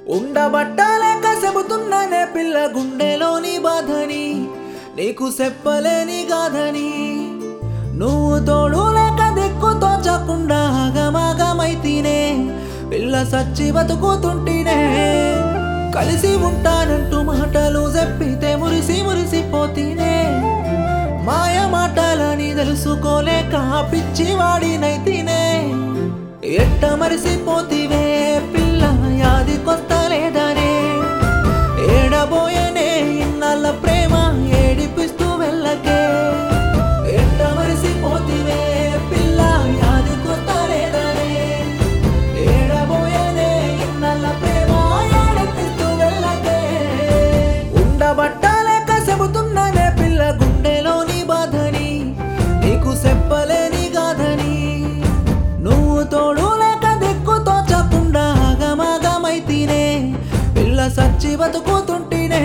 ఉండబట్టలేక చెబుతున్నానే పిల్ల గుండెలోని బాధని నీకు చెప్పలేని గాథని నువ్వు తోడు లేక దిక్కు తోచకుండా ఆగమాగమైతేనే పిల్ల సచ్చి బతుకుతుంటేనే కలిసి ఉంటానంటూ మాటలు చెప్పితే మురిసి మురిసిపోతీనే మాయ మాటలని తెలుసుకోలేక పిచ్చి వాడినైతేనే ఎట్ట మరిసిపోతివే పిల్ల యాది కొత్త లేదనే ఏడబోయనే ఇన్నాళ్ళ ప్రేమ ఏడిపిస్తూ వెళ్ళకే ఎట్ట మరిసిపోతివే పిల్ల యాది కొత్త లేదనే ఏడబోయనే ఇన్నాళ్ళ ప్రేమ ఏడిపిస్తూ వెళ్ళకే ఉండబట్టలేక చెబుతున్నానే పిల్ల గుండెలోని బాధని నీకు చెప్పలేని గాథని నువ్వు తోడు లేక దిక్కు తోచకుండా ఆగమాగమైతేనే పిల్ల సచ్చి బతుకుతుంటేనే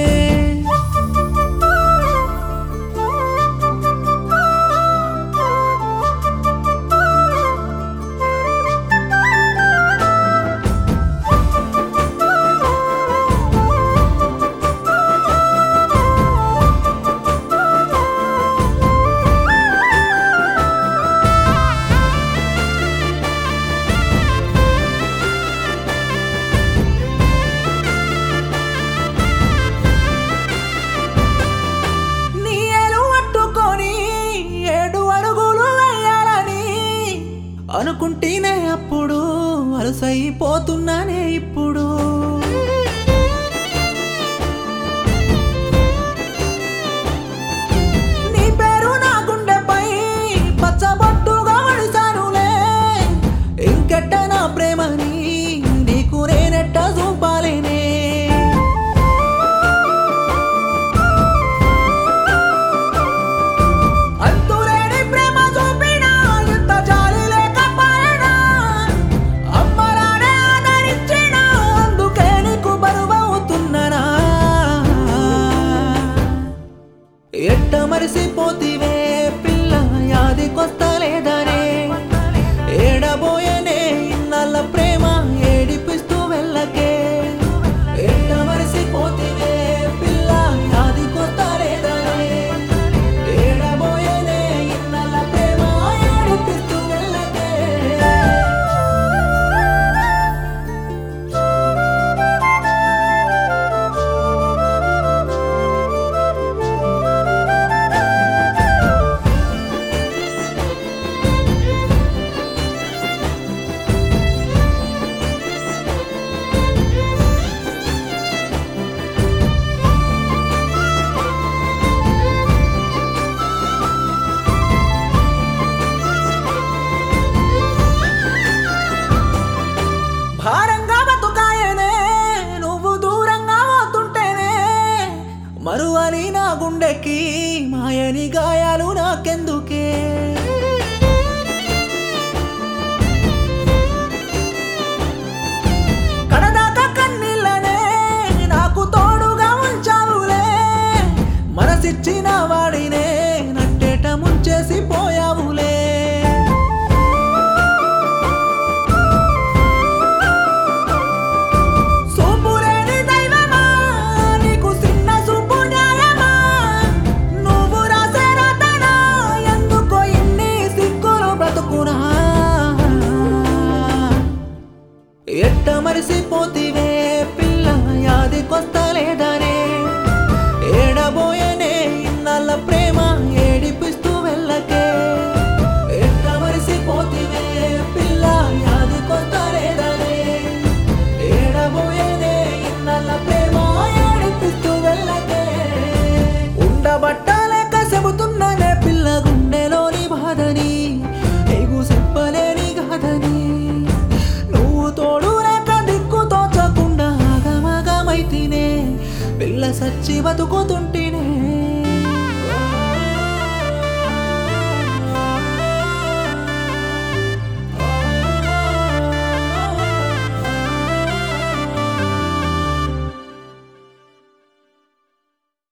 నీ ఏలు పట్టుకొని ఏడు అడుగులు వేయాలని అనుకుంటేనే అప్పుడు అలసైపోతున్నానే ఇప్పుడు నీ పేరు నా గుండెపై పచ్చబొట్టుగా వడిసానులే ఇంకెట్ట నా ప్రేమని నీకు నేనెట్ట చూపాలేనే అంతులేని ప్రేమ చూపినా ఎంత జాలి లేకపోయినా అమ్మలానే ఆదరించినా అందుకే నీకు బరువవుతున్ననా ఎట్ట మరిసిపోతివే పిల్ల యాది కొత్త లేదనే ఏడబోయనే ఇన్నాళ్ళ ప్రేమ ఏడిపిస్తూ వెళ్ళకే ఎట్ట మరిసిపోతివే పిల్ల యాది కొత్త లేదనే ఏడబోయనే ఇన్నాళ్ళ ప్రేమ ఏడిపిస్తూ వెళ్ళకే భారంగా బతుకాయనే నువ్వు దూరంగా పోతుంటేనే మరువని నా గుండెకి మాయని గాయాలు నాకెందుకే కడదాకా కన్నీళ్ళనే నాకు తోడుగా ఉంచావులే మనసిచ్చిన వాడినే నట్టేట ముంచేసి పోయావులే సూపులేని దైవమా నీకు చిన్న సూపు న్యాయమా నువ్వు రాసే రాతనా ఎందుకో ఇన్ని సిక్కులు బ్రతుకునా ఎట్ట మరిసిపోతివే పిల్ల యాది కొత్త లేదనే ఏడబోయనే ఇన్నాళ్ళ ప్రేమ ఏడిపిస్తూ వెళ్ళకే ఎట్ట మరిసిపోతివే పిల్ల యాది కొత్త లేదనే ఏడబోయేనే ఇన్నాళ్ళ ప్రేమ ఏడిపిస్తూ వెళ్ళకే ఉండబట్టలేక చెబుతున్నానే పిల్ల గుండెలోని బాధని నీకు చెప్పలేని గాథని నువ్వు తోడు లేక దిక్కు తోచకుండా ఆగమాగమైతేనే పిల్ల సచ్చి బతుకుతుంటే